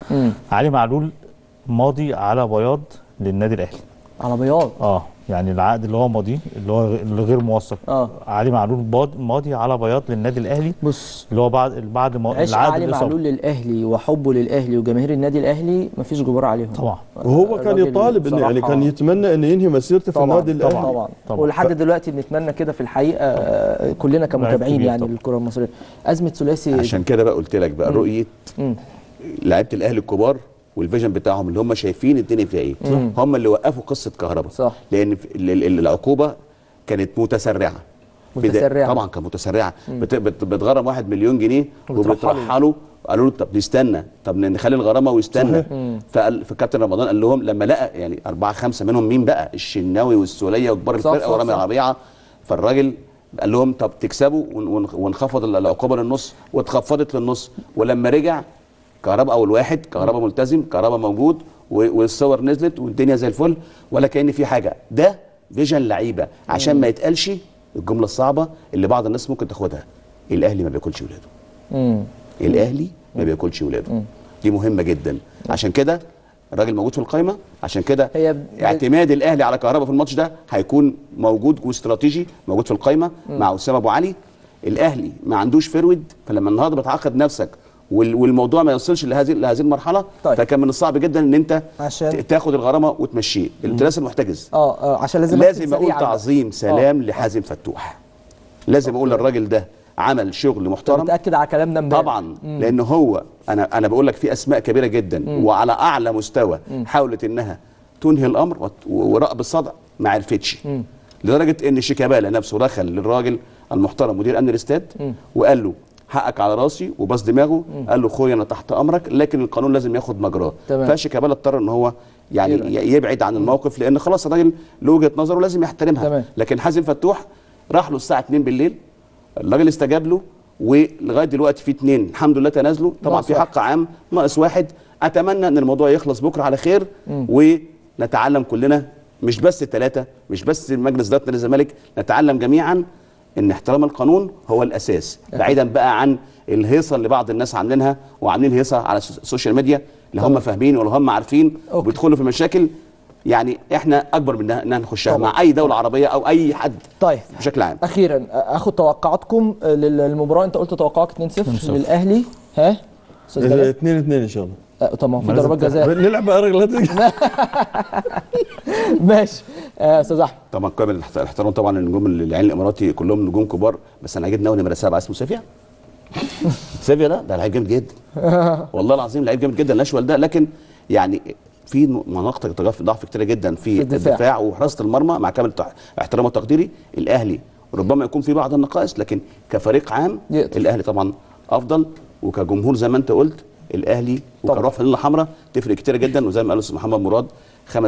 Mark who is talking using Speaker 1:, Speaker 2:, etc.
Speaker 1: علي معلول ماضي على بياض للنادي الاهلي
Speaker 2: على بياض
Speaker 1: اه يعني العقد اللي هو ماضيه اللي هو اللي غير موثق
Speaker 2: آه.
Speaker 1: علي معلول باض- ماضي على بياض للنادي الاهلي
Speaker 2: بص
Speaker 1: اللي هو بعد بعد ما
Speaker 2: عشق
Speaker 1: العقد
Speaker 2: علي
Speaker 1: الإصابة.
Speaker 2: معلول للاهلي وحبه للاهلي وجماهير النادي الاهلي مفيش جبار عليهم
Speaker 1: طبعا
Speaker 3: وهو كان
Speaker 2: الراجل
Speaker 3: يطالب انه يعني
Speaker 2: بصراحة-
Speaker 3: كان يتمنى انه ينهي مسيرته في
Speaker 2: طبعا
Speaker 3: النادي الاهلي
Speaker 2: طبعا طبعا,
Speaker 1: طبعا.
Speaker 2: ولحد دلوقتي بنتمنى كده في الحقيقه آه، كلنا كمتابعين
Speaker 1: كبير
Speaker 2: يعني
Speaker 1: طبعا.
Speaker 2: للكره المصريه ازمه ثلاثي
Speaker 4: عشان كده بقى قلت لك بقى رؤيه
Speaker 2: مم.
Speaker 4: لعيبه الاهلي الكبار والفيجن بتاعهم اللي هم شايفين الدنيا فيها ايه هم اللي وقفوا قصه كهرباء
Speaker 2: صح.
Speaker 4: لان في- ال- ال- العقوبه كانت متسرعه بدا-
Speaker 2: متسرعة.
Speaker 4: طبعا كانت متسرعه بت- بت- بتغرم واحد مليون جنيه
Speaker 2: وبترحله.
Speaker 4: وبترحله قالوا له طب نستنى طب نخلي الغرامه ويستنى فقال فكابتن رمضان قال لهم لما لقى يعني اربعه خمسه منهم مين بقى الشناوي والسوليه وكبار
Speaker 2: صح،
Speaker 4: الفرقه
Speaker 2: صح،
Speaker 4: ورامي
Speaker 2: صح.
Speaker 4: ربيعه فالراجل قال لهم طب تكسبوا ون- ون- ونخفض العقوبه للنص واتخفضت للنص ولما رجع كهرباء اول واحد كهرباء ملتزم كهرباء موجود و- والصور نزلت والدنيا زي الفل ولا كان في حاجه ده فيجن لعيبه عشان ما يتقالش الجمله الصعبه اللي بعض الناس ممكن تاخدها الاهلي ما بياكلش ولاده
Speaker 2: مم.
Speaker 4: الاهلي ما بياكلش ولاده دي مهمه جدا عشان كده الراجل موجود في القائمه عشان كده
Speaker 2: هي ب-
Speaker 4: اعتماد الاهلي على كهرباء في الماتش ده هيكون موجود واستراتيجي موجود في القائمه مع اسامه ابو علي الاهلي ما عندوش فرود فلما النهارده بتعاقد نفسك وال- والموضوع ما يوصلش لهذه لهذه المرحله
Speaker 2: طيب.
Speaker 4: فكان من الصعب جدا ان انت
Speaker 2: عشان-
Speaker 4: ت- تاخد الغرامه وتمشيه الثلاثي المحتجز
Speaker 2: اه اه عشان لازم
Speaker 4: لازم
Speaker 2: أكتب
Speaker 4: اقول
Speaker 2: سريعاً بقى.
Speaker 4: تعظيم سلام لحازم فتوح لازم اقول للراجل ده عمل شغل
Speaker 2: أنت
Speaker 4: محترم
Speaker 2: متاكد على كلامنا امبارح
Speaker 4: طبعا لان هو انا انا بقول لك في اسماء كبيره جدا وعلى اعلى مستوى حاولت انها تنهي الامر وت- ورأب الصدع ما عرفتش لدرجه ان شيكابالا نفسه دخل للراجل المحترم مدير امن الاستاد وقال له حقك على راسي وباص دماغه قال له اخويا انا تحت امرك لكن القانون لازم ياخد مجراه
Speaker 2: تمام.
Speaker 4: فشيكابالا اضطر ان هو يعني
Speaker 2: يبعد.
Speaker 4: ي- يبعد عن الموقف لان خلاص الراجل له وجهه نظره ولازم يحترمها
Speaker 2: تمام.
Speaker 4: لكن حازم فتوح راح له الساعه 2 بالليل الراجل استجاب له ولغايه دلوقتي في اثنين الحمد لله تنازلوا طبعا
Speaker 2: ناقص
Speaker 4: في
Speaker 2: واحد.
Speaker 4: حق عام ناقص واحد اتمنى ان الموضوع يخلص بكره على خير ونتعلم كلنا مش بس الثلاثه مش بس مجلس اداره نادي الزمالك نتعلم جميعا ان احترام القانون هو الاساس بعيدا بقى عن الهيصه اللي بعض الناس عاملينها وعاملين هيصه على الس- السوشيال ميديا اللي هم فاهمين ولا هم عارفين
Speaker 2: أوكي.
Speaker 4: وبيدخلوا في مشاكل يعني احنا اكبر من انها نخشها
Speaker 2: طبعا.
Speaker 4: مع اي دوله عربيه او اي حد
Speaker 2: طيب
Speaker 4: بشكل عام
Speaker 2: اخيرا اخد توقعاتكم للمباراه انت قلت توقعك 2-0 للاهلي ها استاذ جلال
Speaker 3: 2 2 ان شاء الله
Speaker 2: آه، طب ما هو في
Speaker 1: لازم
Speaker 2: ضربات جزاء
Speaker 3: نلعب ارجل
Speaker 2: ماشي آه، استاذ احمد
Speaker 4: طبعا قابل الاحت- الاحترام طبعا للنجوم العين الاماراتي كلهم نجوم كبار بس انا عاجبني قوي نمره سبعه اسمه سيفيا سيفيا ده ده لعيب جامد جدا والله العظيم لعيب جامد جدا الاشول ده لكن يعني في مناطق ضعف ضعف كتيره جدا في,
Speaker 2: في الدفاع.
Speaker 4: الدفاع, وحراسه المرمى مع كامل تع- احترامي وتقديري الاهلي ربما يكون في بعض النقائص لكن كفريق عام
Speaker 2: يقدر.
Speaker 4: الاهلي طبعا افضل وكجمهور زي ما انت قلت الاهلي
Speaker 2: طبعا.
Speaker 4: وكروح فانيلا حمراء تفرق كتير جدا وزي ما قال الاستاذ محمد مراد